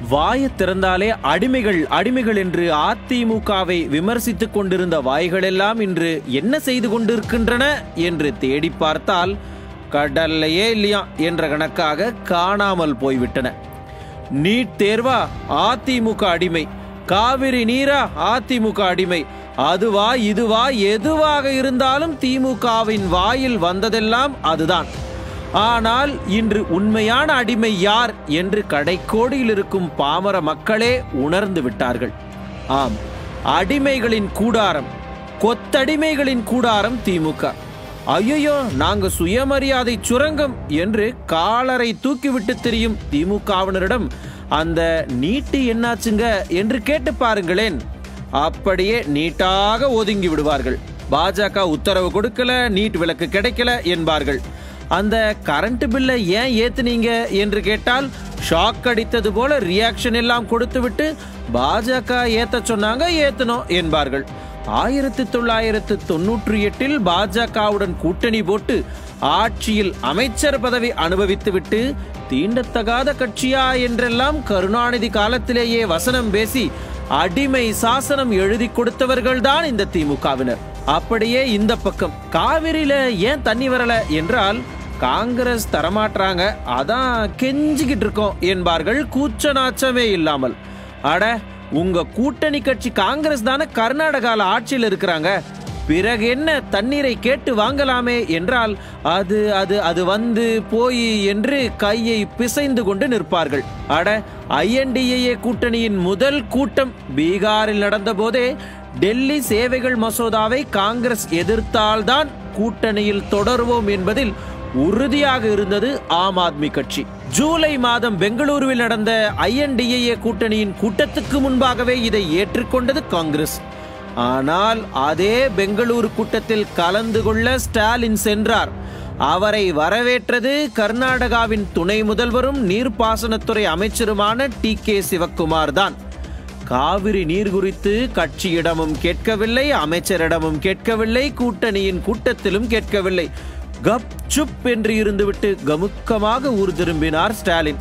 வாயை திறந்தாலே அடிமைகள் அடிமைகள் என்று அதிமுகவை விமர்சித்துக் கொண்டிருந்த வாய்களெல்லாம் இன்று என்ன செய்து கொண்டிருக்கின்றன என்று தேடி பார்த்தால் கடல்லையே இல்லையா என்ற கணக்காக காணாமல் போய்விட்டன நீட் தேர்வா அதிமுக அடிமை காவிரி நீரா அதிமுக அடிமை அதுவா இதுவா எதுவாக இருந்தாலும் திமுகவின் வாயில் வந்ததெல்லாம் அதுதான் ஆனால் இன்று உண்மையான அடிமை யார் என்று கடைக்கோடியில் இருக்கும் பாமர மக்களே உணர்ந்து விட்டார்கள் ஆம் அடிமைகளின் கூடாரம் கொத்தடிமைகளின் கூடாரம் திமுக ஐயோ நாங்க சுயமரியாதை சுரங்கம் என்று காலரை தூக்கிவிட்டு தெரியும் திமுகவினரிடம் அந்த நீட்டு என்னாச்சுங்க என்று கேட்டு பாருங்களேன் அப்படியே நீட்டாக ஒதுங்கி விடுவார்கள் பாஜக உத்தரவு கொடுக்கல நீட் விலக்கு கிடைக்கல என்பார்கள் அந்த கரண்ட் பில்லை ஏன் ஏத்துனீங்க என்று கேட்டால் ஷாக் அடித்தது போல ரியாக்ஷன் எல்லாம் கொடுத்துவிட்டு பாஜக ஏத்த சொன்னாங்க ஏத்தணும் என்பார்கள் ஆயிரத்தி தொள்ளாயிரத்து தொன்னூற்றி எட்டில் பாஜகவுடன் கூட்டணி போட்டு ஆட்சியில் அமைச்சர் பதவி அனுபவித்துவிட்டு தீண்டத்தகாத கட்சியா என்றெல்லாம் கருணாநிதி காலத்திலேயே வசனம் பேசி அடிமை சாசனம் எழுதி கொடுத்தவர்கள்தான் இந்த திமுகவினர் அப்படியே இந்த பக்கம் காவிரியில ஏன் தண்ணி வரல என்றால் காங்கிரஸ் தரமாட்டாங்க அதான் கெஞ்சிக்கிட்டு இருக்கோம் என்பார்கள் கூச்ச நாச்சமே இல்லாமல் அட உங்க கூட்டணி கட்சி காங்கிரஸ் தானே கர்நாடகால ஆட்சியில் இருக்கிறாங்க பிறகு என்ன தண்ணீரை கேட்டு வாங்கலாமே என்றால் அது அது அது வந்து போய் என்று கையை பிசைந்து கொண்டு நிற்பார்கள் அட ஐஎன்டிஏ கூட்டணியின் முதல் கூட்டம் பீகாரில் நடந்தபோதே டெல்லி சேவைகள் மசோதாவை காங்கிரஸ் எதிர்த்தால்தான் கூட்டணியில் தொடர்வோம் என்பதில் உறுதியாக இருந்தது ஆம் ஆத்மி கட்சி ஜூலை மாதம் பெங்களூருவில் நடந்த ஐஎன்டிஏ கூட்டணியின் கூட்டத்துக்கு முன்பாகவே இதை ஏற்றுக்கொண்டது காங்கிரஸ் ஆனால் அதே பெங்களூரு கூட்டத்தில் கலந்து கொள்ள ஸ்டாலின் சென்றார் அவரை வரவேற்றது கர்நாடகாவின் துணை முதல்வரும் நீர்ப்பாசனத்துறை அமைச்சருமான டி கே சிவக்குமார் தான் காவிரி நீர் குறித்து கட்சியிடமும் கேட்கவில்லை அமைச்சரிடமும் கேட்கவில்லை கூட்டணியின் கூட்டத்திலும் கேட்கவில்லை கப் சுப் என்று இருந்துவிட்டு கமுக்கமாக ஊர் திரும்பினார் ஸ்டாலின்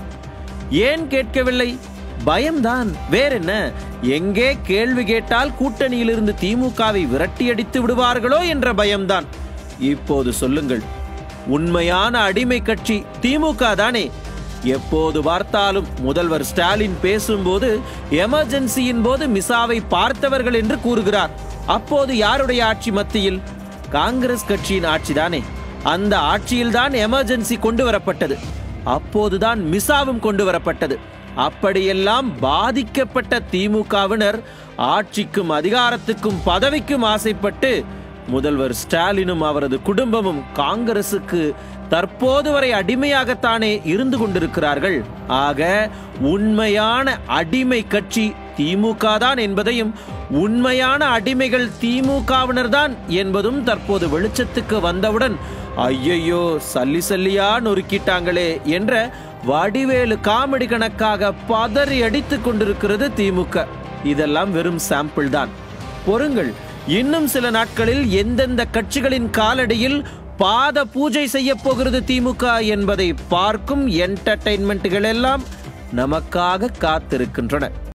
ஏன் கேட்கவில்லை பயம்தான் வேறென்ன எங்கே கேள்வி கேட்டால் கூட்டணியிலிருந்து திமுகவை விரட்டியடித்து விடுவார்களோ என்ற பயம்தான் இப்போது சொல்லுங்கள் உண்மையான அடிமை கட்சி திமுக தானே எப்போது பார்த்தாலும் முதல்வர் ஸ்டாலின் பேசும்போது எமர்ஜென்சியின் போது மிசாவை பார்த்தவர்கள் என்று கூறுகிறார் அப்போது யாருடைய ஆட்சி மத்தியில் காங்கிரஸ் கட்சியின் ஆட்சிதானே அந்த ஆட்சியில்தான் எமர்ஜென்சி கொண்டு வரப்பட்டது அப்போதுதான் மிசாவும் கொண்டு வரப்பட்டது அப்படியெல்லாம் பாதிக்கப்பட்ட திமுகவினர் ஆட்சிக்கும் அதிகாரத்துக்கும் பதவிக்கும் ஆசைப்பட்டு முதல்வர் ஸ்டாலினும் அவரது குடும்பமும் காங்கிரசுக்கு தற்போது வரை அடிமையாகத்தானே இருந்து கொண்டிருக்கிறார்கள் ஆக உண்மையான அடிமை கட்சி திமுக தான் என்பதையும் உண்மையான அடிமைகள் திமுகவினர் தான் என்பதும் தற்போது வெளிச்சத்துக்கு வந்தவுடன் ஐயையோ சல்லி சல்லியா நொறுக்கிட்டாங்களே என்ற வடிவேலு காமெடி கணக்காக பதறி அடித்துக் கொண்டிருக்கிறது திமுக இதெல்லாம் வெறும் சாம்பிள் தான் பொறுங்கள் இன்னும் சில நாட்களில் எந்தெந்த கட்சிகளின் காலடியில் பாத பூஜை செய்ய போகிறது திமுக என்பதை பார்க்கும் என்டர்டைன்மெண்ட்டுகள் எல்லாம் நமக்காக காத்திருக்கின்றன